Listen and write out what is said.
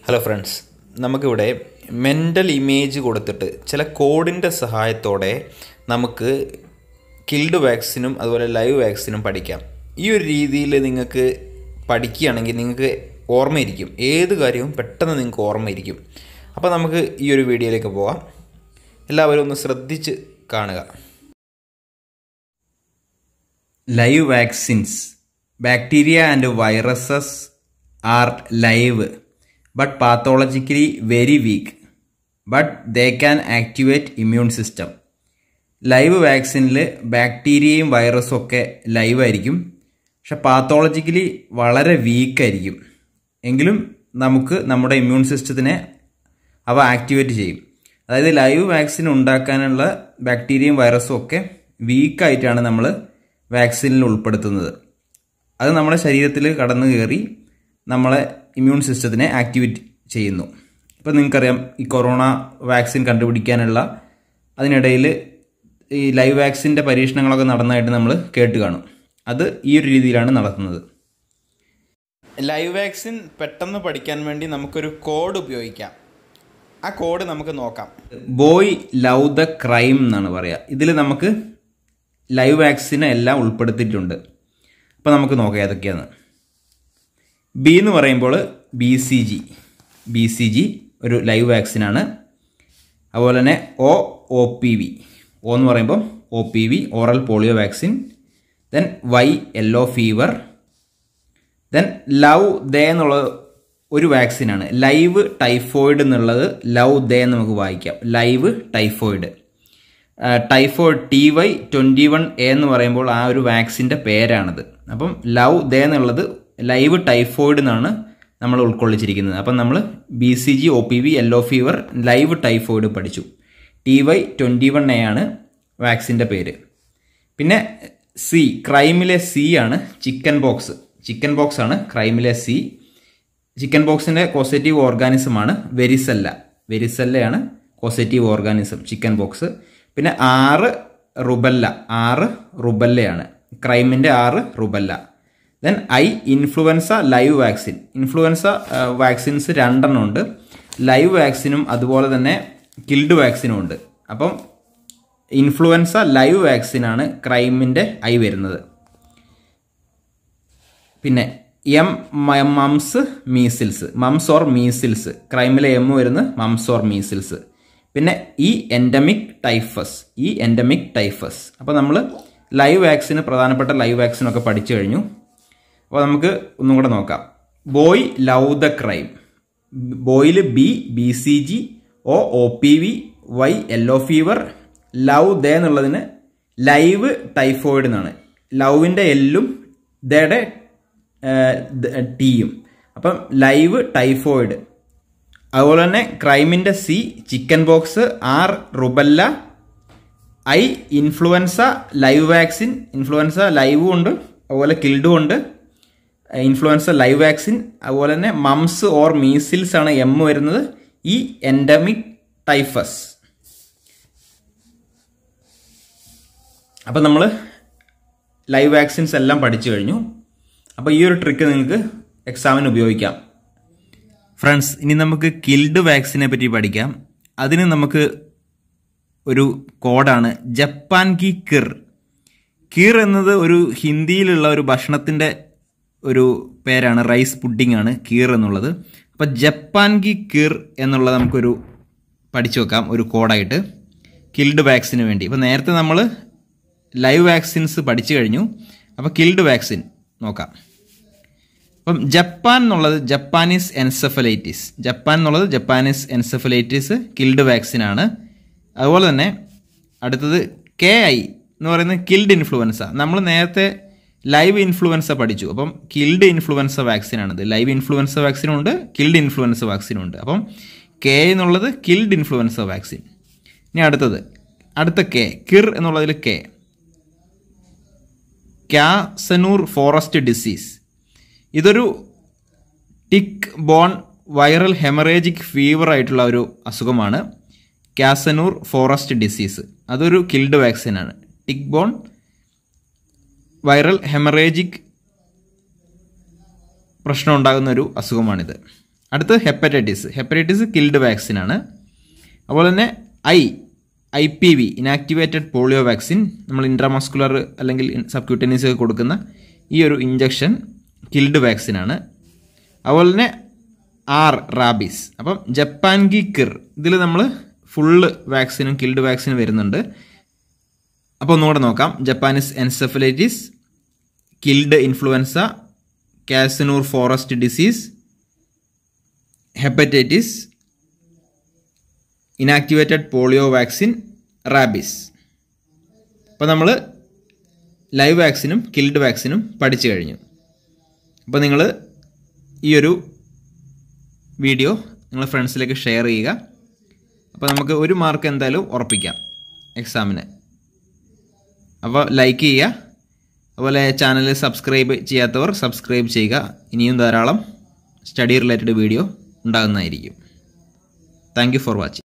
hello friends നമുക്കിവിടെ mental image കൊടുത്തിട്ട് ചില കോഡിൻ്റെ സഹായത്തോടെ നമുക്ക് കിൽഡ് വാക്സിനും അതുപോലെ ലൈവ് വാക്സിനും പഠിക്കാം ഈ ഒരു രീതിയിൽ നിങ്ങൾക്ക് പഠിക്കുകയാണെങ്കിൽ നിങ്ങൾക്ക് ഓർമ്മയിരിക്കും ഏത് കാര്യവും പെട്ടെന്ന് നിങ്ങൾക്ക് ഓർമ്മയിരിക്കും അപ്പോൾ നമുക്ക് ഈ ഒരു വീഡിയോയിലേക്ക് പോവാം എല്ലാവരും ഒന്ന് ശ്രദ്ധിച്ച് കാണുക live vaccines bacteria and viruses are live but pathologically very weak but they can activate immune system live വാക്സിനിൽ ബാക്ടീരിയയും വൈറസും ഒക്കെ ലൈവ് ആയിരിക്കും പക്ഷെ പാത്തോളജിക്കലി വളരെ വീക്കായിരിക്കും എങ്കിലും നമുക്ക് നമ്മുടെ ഇമ്മ്യൂൺ സിസ്റ്റത്തിനെ അവ ആക്ടിവേറ്റ് ചെയ്യും അതായത് ലൈവ് വാക്സിൻ ഉണ്ടാക്കാനുള്ള ബാക്ടീരിയയും വൈറസും ഒക്കെ വീക്കായിട്ടാണ് നമ്മൾ വാക്സിനിൽ ഉൾപ്പെടുത്തുന്നത് അത് നമ്മുടെ ശരീരത്തിൽ കടന്നു കയറി നമ്മളെ ഇമ്മ്യൂൺ സിസ്റ്റത്തിനെ ആക്ടിവേറ്റ് ചെയ്യുന്നു ഇപ്പം നിങ്ങൾക്കറിയാം ഈ കൊറോണ വാക്സിൻ കണ്ടുപിടിക്കാനുള്ള അതിനിടയിൽ ഈ ലൈവ് വാക്സിൻ്റെ പരീക്ഷണങ്ങളൊക്കെ നടന്നതായിട്ട് നമ്മൾ കേട്ട് കാണും അത് ഈ ഒരു രീതിയിലാണ് നടത്തുന്നത് ലൈവ് വാക്സിൻ പെട്ടെന്ന് പഠിക്കാൻ വേണ്ടി നമുക്കൊരു കോഡ് ഉപയോഗിക്കാം ആ കോഡ് നമുക്ക് നോക്കാം ബോയ് ലവ് ദ ക്രൈം എന്നാണ് പറയുക ഇതിൽ നമുക്ക് ലൈവ് വാക്സിനെ എല്ലാം ഉൾപ്പെടുത്തിയിട്ടുണ്ട് അപ്പോൾ നമുക്ക് നോക്കാം ഏതൊക്കെയാണ് ബി എന്ന് പറയുമ്പോൾ B C G B C G ഒരു ലൈവ് വാക്സിനാണ് അതുപോലെ തന്നെ O O P V O എന്ന് പറയുമ്പോൾ O P V oral polio vaccine then Y yellow fever then love the എന്നുള്ള ഒരു വാക്സിനാണ് ലൈവ് ടൈഫോയിഡ് എന്നുള്ളത് ലവ് ദേ എന്ന് നമുക്ക് വായിക്കാം live typhoid typhoid T Y twenty one A എന്ന് പറയുമ്പോൾ ആ ഒരു വാക്സിൻ്റെ പേരാണിത് അപ്പം ലവ് ദേ എന്നുള്ളത് ലൈവ് ടൈഫോയിഡ് എന്നാണ് നമ്മൾ ഉൾക്കൊള്ളിച്ചിരിക്കുന്നത് അപ്പം നമ്മൾ B C G O P V yellow fever live typhoid പഠിച്ചു T Y twenty one A ആണ് വാക്സിൻ്റെ പേര് പിന്നെ സി ക്രൈമിലെ സി ആണ് ചിക്കൻ ബോക്സ് ചിക്കൻ ബോക്സ് ആണ് ക്രൈമിലെ സി ചിക്കൻ ബോക്സിൻ്റെ കോസറ്റീവ് ഓർഗാനിസമാണ് വെരിസെല്ല വെരിസെല്ലയാണ് കോസറ്റീവ് ഓർഗാനിസം ചിക്കൻ ബോക്സ് പിന്നെ ആറ് റുബല്ല ആറ് റുബല്ലയാണ് ക്രൈമിൻ്റെ R rubella then I influenza live vaccine influenza vaccines രണ്ടെണ്ണം ഉണ്ട് ലൈവ് വാക്സിനും അതുപോലെ തന്നെ കിൽഡ് വാക്സിനും ഉണ്ട് അപ്പം ഇൻഫ്ലുവൻസ ലൈവ് വാക്സിനാണ് ക്രൈമിൻ്റെ ഐ വരുന്നത് പിന്നെ M mumps measles mumps or measles ക്രൈമിലെ എം വരുന്നത് മംസ് ഓർ മീസിൽസ് പിന്നെ ഈ എൻഡമിക് ടൈഫസ് ഈ എൻഡമിക് ടൈഫസ് അപ്പോൾ നമ്മൾ ലൈവ് വാക്സിന് പ്രധാനപ്പെട്ട ലൈവ് വാക്സിനൊക്കെ പഠിച്ചു കഴിഞ്ഞു അപ്പോൾ നമുക്ക് ഒന്നും കൂടെ നോക്കാം ബോയ് ലവ് ദ ക്രൈം ബോയിൽ B B C G O O P V Y yellow fever love the എന്നുള്ളതിന് ലൈവ് ടൈഫോയിഡ് എന്നാണ് ലവിൻ്റെ എല്ലും ദയുടെ ടീയും അപ്പം ലൈവ് ടൈഫോയിഡ് അതുപോലെ തന്നെ ക്രൈമിൻ്റെ C chicken pox R rubella I influenza live vaccine influenza ലൈവും ഉണ്ട് അതുപോലെ കിൽഡും ഉണ്ട് ഇൻഫ്ലുവൻസ ലൈവ് വാക്സിൻ അതുപോലെ തന്നെ മംസ് ഓർ മീസിൽസ് ആണ് എം വരുന്നത് ഈ എൻഡമിക് ടൈഫസ് അപ്പം നമ്മൾ ലൈവ് വാക്സിൻസ് എല്ലാം പഠിച്ചു കഴിഞ്ഞു അപ്പോൾ ഈ ഒരു ട്രിക്ക് നിങ്ങൾക്ക് എക്സാമിന് ഉപയോഗിക്കാം ഫ്രണ്ട്സ് ഇനി നമുക്ക് കിൽഡ് വാക്സിനെ പറ്റി പഠിക്കാം അതിന് നമുക്ക് ഒരു കോഡാണ് ജപ്പാൻ കി കിർ കീർ എന്നത് ഒരു ഹിന്ദിയിലുള്ള ഒരു ഭക്ഷണത്തിൻ്റെ ഒരു പേരാണ് റൈസ് പുഡിംഗ് ആണ് കീർ എന്നുള്ളത് അപ്പോൾ ജപ്പാൻ കി കീർ എന്നുള്ളത് നമുക്കൊരു പഠിച്ചു വെക്കാം ഒരു കോഡായിട്ട് കിൽഡ് വാക്സിന് വേണ്ടി ഇപ്പോൾ നേരത്തെ നമ്മൾ ലൈവ് വാക്സിൻസ് പഠിച്ചു കഴിഞ്ഞു അപ്പോൾ കിൽഡ് വാക്സിൻ നോക്കാം അപ്പം ജപ്പാൻ എന്നുള്ളത് ജപ്പാനീസ് എൻസെഫലൈറ്റിസ് ജപ്പാൻ എന്നുള്ളത് ജപ്പാനീസ് എൻസെഫലൈറ്റിസ് കിൽഡ് വാക്സിൻ ആണ് അതുപോലെ തന്നെ അടുത്തത് കെ ഐ എന്ന് പറയുന്നത് കിൽഡ് ഇൻഫ്ലുവൻസ നമ്മൾ നേരത്തെ ലൈവ് ഇൻഫ്ലുവൻസ പഠിച്ചു അപ്പം കിൽഡ് ഇൻഫ്ലുവൻസ വാക്സിൻ ആണിത് ലൈവ് ഇൻഫ്ലുവൻസ വാക്സിനും ഉണ്ട് കിൽഡ് ഇൻഫ്ലുവൻസ വാക്സിനും ഉണ്ട് അപ്പം കെ എന്നുള്ളത് കിൽഡ് ഇൻഫ്ലുവൻസ വാക്സിൻ ഇനി അടുത്തത് അടുത്ത കെ കിർ എന്നുള്ളതിൽ കെ ക്യാസനൂർ ഫോറസ്റ്റ് ഡിസീസ് ഇതൊരു tick borne viral haemorrhagic fever ആയിട്ടുള്ള ഒരു അസുഖമാണ് ക്യാസനൂർ ഫോറസ്റ്റ് ഡിസീസ് അതൊരു കിൽഡ് വാക്സിനാണ് ടിക്ക് ബോൺ വൈറൽ ഹെമറേജിക് പ്രശ്നം ഉണ്ടാകുന്ന ഒരു അസുഖമാണിത് അടുത്ത് ഹെപ്പറ്റൈറ്റിസ് ഹെപ്പറ്റൈറ്റിസ് കിൽഡ് വാക്സിനാണ് അതുപോലെ തന്നെ I I P V inactivated polio vaccine നമ്മൾ ഇൻട്രാമസ്കുലർ അല്ലെങ്കിൽ സബ്ക്യൂട്ടനീസ് കൊടുക്കുന്ന ഈ ഒരു ഇഞ്ചക്ഷൻ കിൽഡ് വാക്സിനാണ് അതുപോലെ തന്നെ ആർ റാബീസ് അപ്പം ജപ്പാൻ ഗി കിർ ഇതിൽ നമ്മൾ ഫുള്ള് വാക്സിനും കിൽഡ് വാക്സിനും വരുന്നുണ്ട് അപ്പോൾ ഒന്നുകൂടെ നോക്കാം Japanese encephalitis killed influenza Kyasanur forest disease hepatitis inactivated polio vaccine rabies അപ്പോൾ നമ്മൾ ലൈവ് വാക്സിനും കിൽഡ് വാക്സിനും പഠിച്ചു കഴിഞ്ഞു അപ്പോൾ നിങ്ങൾ ഈ ഒരു വീഡിയോ നിങ്ങൾ ഫ്രണ്ട്സിലേക്ക് ഷെയർ ചെയ്യുക അപ്പോൾ നമുക്ക് ഒരു മാർക്ക് എന്തായാലും ഉറപ്പിക്കാം എക്സാമിന് അപ്പോൾ ലൈക്ക് ചെയ്യുക അതുപോലെ ചാനൽ സബ്സ്ക്രൈബ് ചെയ്യാത്തവർ സബ്സ്ക്രൈബ് ചെയ്യുക ഇനിയും ധാരാളം സ്റ്റഡി റിലേറ്റഡ് വീഡിയോ ഉണ്ടാകുന്നതായിരിക്കും താങ്ക് യു ഫോർ വാച്ചിങ്